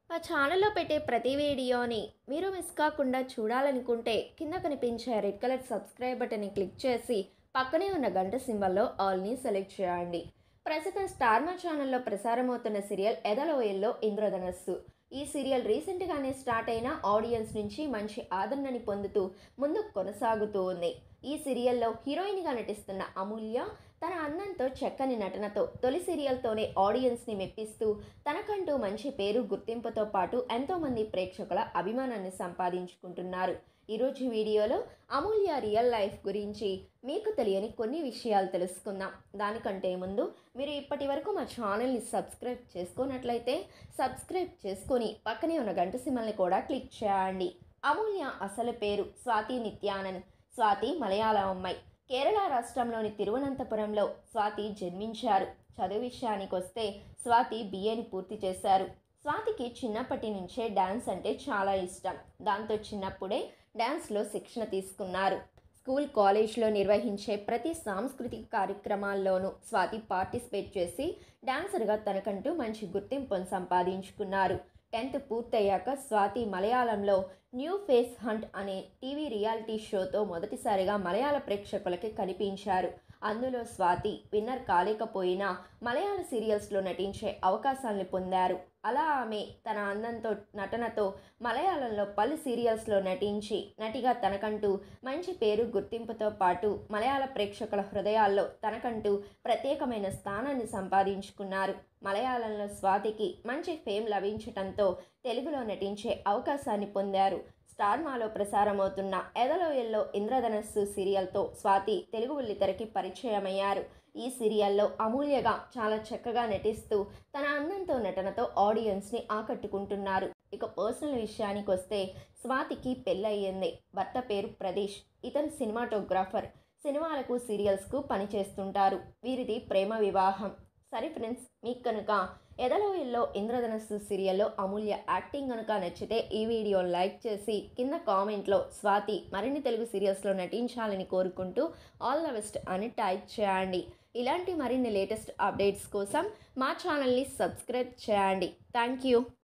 మా ఛానల్లో పెట్టే ప్రతి వీడియోని మీరు మిస్ కాకుండా చూడాలనుకుంటే కింద కనిపించే రెడ్ కలర్ సబ్స్క్రైబ్ బటన్ని క్లిక్ చేసి పక్కనే ఉన్న గంట సింబల్లో ఆల్ని సెలెక్ట్ చేయండి ప్రస్తుతం స్టార్ మా ఛానల్లో ప్రసారమవుతున్న సీరియల్ ఎదలోయల్లో ఇంద్రధనస్సు ఈ సీరియల్ రీసెంట్గానే స్టార్ట్ అయిన ఆడియన్స్ నుంచి మంచి ఆదరణని పొందుతూ ముందుకు కొనసాగుతూ ఉంది ఈ సీరియల్లో హీరోయిన్గా నటిస్తున్న అమూల్య తన అందంతో చక్కని నటనతో తొలి సీరియల్తోనే ఆడియన్స్ని మెప్పిస్తూ తనకంటూ మంచి పేరు గుర్తింపుతో పాటు ఎంతోమంది ప్రేక్షకుల అభిమానాన్ని సంపాదించుకుంటున్నారు ఈరోజు వీడియోలో అమూల్య రియల్ లైఫ్ గురించి మీకు తెలియని కొన్ని విషయాలు తెలుసుకుందాం దానికంటే ముందు మీరు ఇప్పటి వరకు మా ఛానల్ని సబ్స్క్రైబ్ చేసుకున్నట్లయితే సబ్స్క్రైబ్ చేసుకొని పక్కనే ఉన్న గంట సింబల్ని కూడా క్లిక్ చేయండి అమూల్య అసలు పేరు స్వాతి నిత్యానంద్ స్వాతి మలయాళం అమ్మాయి కేరళ రాష్ట్రంలోని తిరువనంతపురంలో స్వాతి జన్మించారు చదువు విషయానికి వస్తే స్వాతి బిఏని పూర్తి చేశారు స్వాతికి చిన్నప్పటి నుంచే డ్యాన్స్ అంటే చాలా ఇష్టం దాంతో చిన్నప్పుడే డ్యాన్స్లో శిక్షణ తీసుకున్నారు స్కూల్ కాలేజ్లో నిర్వహించే ప్రతి సాంస్కృతిక కార్యక్రమాల్లోనూ స్వాతి పార్టిసిపేట్ చేసి డాన్సర్గా తనకంటూ మంచి గుర్తింపును సంపాదించుకున్నారు టెన్త్ పూర్తయ్యాక స్వాతి మలయాళంలో న్యూ ఫేస్ హంట్ అనే టీవీ రియాలిటీ షోతో మొదటిసారిగా మలయాళ ప్రేక్షకులకి కనిపించారు అందులో స్వాతి విన్నర్ కాలేకపోయినా మలయాళ సీరియల్స్లో నటించే అవకాశాలను పొందారు అలా ఆమె తన అందంతో నటనతో మలయాళంలో పలు సీరియల్స్లో నటించి నటిగా తనకంటూ మంచి పేరు గుర్తింపుతో పాటు మలయాళ ప్రేక్షకుల హృదయాల్లో తనకంటూ ప్రత్యేకమైన స్థానాన్ని సంపాదించుకున్నారు మలయాళంలో స్వాతికి మంచి ఫేమ్ లభించటంతో తెలుగులో నటించే అవకాశాన్ని పొందారు స్టార్ మాలో ప్రసారమవుతున్న ఎదలోయల్లో ఇంద్రధనస్సు సీరియల్తో స్వాతి తెలుగు బుల్లితెరకి పరిచయమయ్యారు ఈ సీరియల్లో అమూల్యగా చాలా చక్కగా నటిస్తూ తన అందంతో నటనతో ఆడియన్స్ని ఆకట్టుకుంటున్నారు ఇక పర్సనల్ విషయానికి వస్తే స్వాతికి పెళ్ళయ్యింది భర్త పేరు ప్రదేశ్ ఇతను సినిమాటోగ్రాఫర్ సినిమాలకు సీరియల్స్కు పనిచేస్తుంటారు వీరిది ప్రేమ వివాహం సరే ఫ్రెండ్స్ మీకు కనుక ఎదలోయల్లో ఇంద్రధనస్సు సీరియల్లో అమూల్య యాక్టింగ్ కనుక నచ్చితే ఈ వీడియో లైక్ చేసి కింద కామెంట్లో స్వాతి మరిన్ని తెలుగు సీరియల్స్లో నటించాలని కోరుకుంటూ ఆల్ ద బెస్ట్ అని టైప్ చేయండి ఇలాంటి మరిన్ని లేటెస్ట్ అప్డేట్స్ కోసం మా ఛానల్ని సబ్స్క్రైబ్ చేయండి థ్యాంక్ యూ